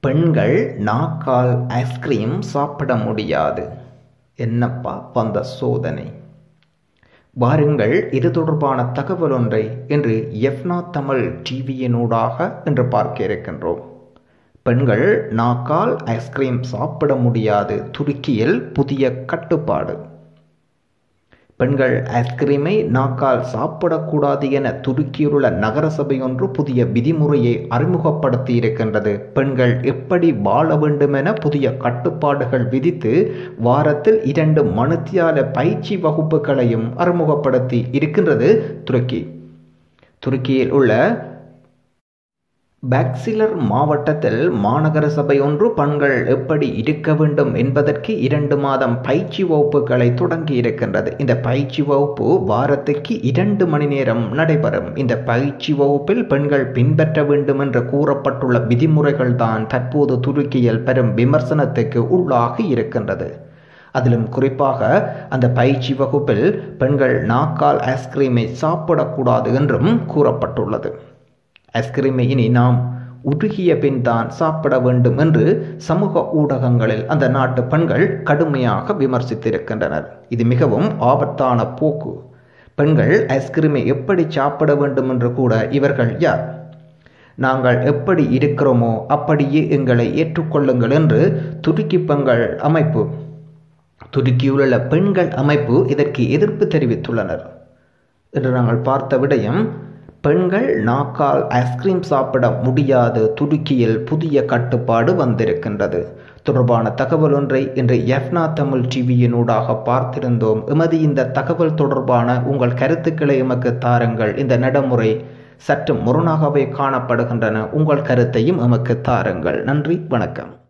பெண்கள் நாக்கால் ஐஸ்கிரீம் சாப்பிட முடியாது என்னப்பா வந்த சோதனை வாருங்கள் இது தொடர்பான தகவல் ஒன்றை இன்று எஃப்னா தமிழ் டிவியினூடாக இன்று பார்க்க இருக்கின்றோம் பெண்கள் நாக்கால் ஐஸ்கிரீம் சாப்பிட முடியாது துருக்கியில் புதிய கட்டுப்பாடு பெண்கள் ஐஸ்கிரீமை நாக்கால் சாப்பிடக்கூடாது என துருக்கியிலுள்ள நகரசபை ஒன்று புதிய விதிமுறையை அறிமுகப்படுத்தி இருக்கின்றது பெண்கள் எப்படி வாழ வேண்டும் என புதிய கட்டுப்பாடுகள் விதித்து வாரத்தில் இரண்டு மணித்தியால பயிற்சி வகுப்புகளையும் அறிமுகப்படுத்தி இருக்கின்றது துருக்கி துருக்கியில் உள்ள பேக்சிலர் மாவட்டத்தில் மாநகர சபை ஒன்று பெண்கள் எப்படி இருக்க வேண்டும் என்பதற்கு இரண்டு மாதம் பயிற்சி வகுப்புகளை தொடங்கி இருக்கின்றது இந்த பயிற்சி வகுப்பு வாரத்துக்கு இரண்டு மணி நேரம் நடைபெறும் இந்த பயிற்சி வகுப்பில் பெண்கள் பின்பற்ற வேண்டும் என்று கூறப்பட்டுள்ள விதிமுறைகள் தான் தற்போது துருக்கியில் பெரும் விமர்சனத்துக்கு உள்ளாகி இருக்கின்றது அதிலும் குறிப்பாக அந்த பயிற்சி வகுப்பில் பெண்கள் நாக்கால் ஐஸ்கிரீமை சாப்பிடக்கூடாது என்றும் கூறப்பட்டுள்ளது ஐஸ்கிரீமை இனி நாம் உருகிய பின் தான் சாப்பிட வேண்டும் என்று சமூக ஊடகங்களில் அந்த நாட்டு பெண்கள் கடுமையாக விமர்சித்திருக்கின்றனர் இது மிகவும் ஆபத்தான போக்கு பெண்கள் ஐஸ்கிரீமை எப்படி சாப்பிட வேண்டும் என்று கூட இவர்கள் யார் நாங்கள் எப்படி இருக்கிறோமோ அப்படியே எங்களை ஏற்றுக்கொள்ளுங்கள் என்று துருக்கி பெண்கள் அமைப்பு துருக்கியிலுள்ள பெண்கள் அமைப்பு இதற்கு எதிர்ப்பு தெரிவித்துள்ளனர் என்று நாங்கள் பார்த்த விடயம் பெண்கள் நாக்கால் ஐஸ்கிரீம் சாப்பிட முடியாது துருக்கியில் புதிய கட்டுப்பாடு வந்திருக்கின்றது தொடர்பான தகவல் ஒன்றை இன்று எஃப்னா தமிழ் டிவியினூடாக பார்த்திருந்தோம் எமது இந்த தகவல் தொடர்பான உங்கள் கருத்துக்களை எமக்கு தாருங்கள் இந்த நடைமுறை சற்று முரணாகவே காணப்படுகின்றன உங்கள் கருத்தையும் எமக்கு தாருங்கள் நன்றி வணக்கம்